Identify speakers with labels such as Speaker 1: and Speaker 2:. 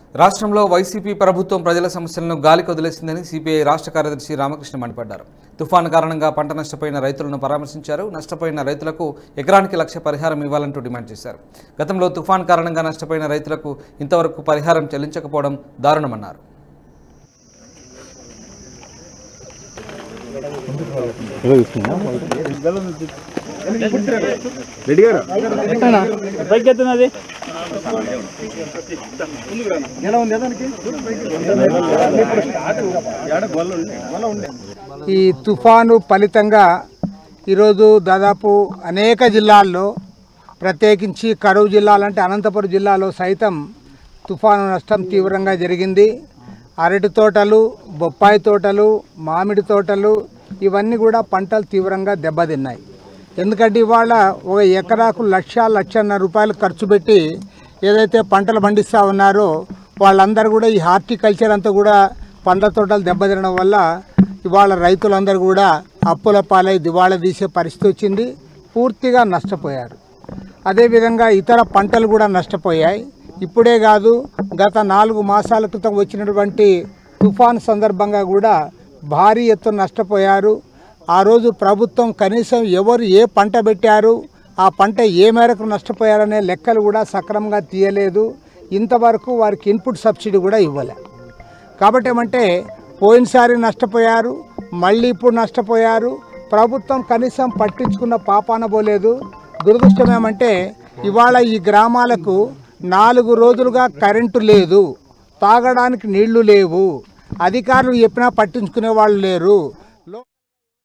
Speaker 1: రాష్ట్రంలో వైసీపీ ప్రభుత్వం ప్రజల సమస్యలను గాలికి వదిలేసిందని సిపిఐ రాష్ట్ర కార్యదర్శి రామకృష్ణ మండిపడ్డారు తుఫాను కారణంగా పంట నష్టపోయిన రైతులను పరామర్శించారు నష్టపోయిన రైతులకు ఎకరానికి లక్ష పరిహారం ఇవ్వాలంటూ డిమాండ్ చేశారు గతంలో తుఫాన్ కారణంగా నష్టపోయిన రైతులకు ఇంతవరకు పరిహారం చెల్లించకపోవడం దారుణమన్నారు
Speaker 2: పైకి ఎత్తున్నది
Speaker 3: ఈ తుఫాను ఫలితంగా ఈరోజు దాదాపు అనేక జిల్లాల్లో ప్రత్యేకించి కరువు జిల్లాలంటే అనంతపురం జిల్లాలో సైతం తుఫాను నష్టం తీవ్రంగా జరిగింది అరటి తోటలు బొప్పాయి తోటలు మామిడి తోటలు ఇవన్నీ కూడా పంటలు తీవ్రంగా దెబ్బతిన్నాయి ఎందుకంటే ఇవాళ ఒక ఎకరాకు లక్ష లక్షన్నర రూపాయలు ఖర్చు పెట్టి ఏదైతే పంటలు పండిస్తూ ఉన్నారో వాళ్ళందరూ కూడా ఈ హార్టికల్చర్ అంతా కూడా పండ్ల తోటలు దెబ్బతినడం వల్ల ఇవాళ రైతులందరూ కూడా అప్పుల పాలై దివాళా తీసే పరిస్థితి వచ్చింది పూర్తిగా నష్టపోయారు అదేవిధంగా ఇతర పంటలు కూడా నష్టపోయాయి ఇప్పుడే కాదు గత నాలుగు మాసాల క్రితం వచ్చినటువంటి తుఫాన్ సందర్భంగా కూడా భారీ ఎత్తున నష్టపోయారు ఆ రోజు ప్రభుత్వం కనీసం ఎవరు ఏ పంట పెట్టారు ఆ పంట ఏ మేరకు నష్టపోయారనే లెక్కలు కూడా సక్రమంగా తీయలేదు ఇంతవరకు వారికి ఇన్పుట్ సబ్సిడీ కూడా ఇవ్వలే కాబట్టి ఏమంటే పోయినసారి నష్టపోయారు మళ్ళీ ఇప్పుడు నష్టపోయారు ప్రభుత్వం కనీసం పట్టించుకున్న పాపాన పోలేదు దురదృష్టం ఏమంటే ఇవాళ ఈ గ్రామాలకు నాలుగు రోజులుగా కరెంటు లేదు తాగడానికి నీళ్లు లేవు అధికారులు చెప్పినా పట్టించుకునే వాళ్ళు లేరు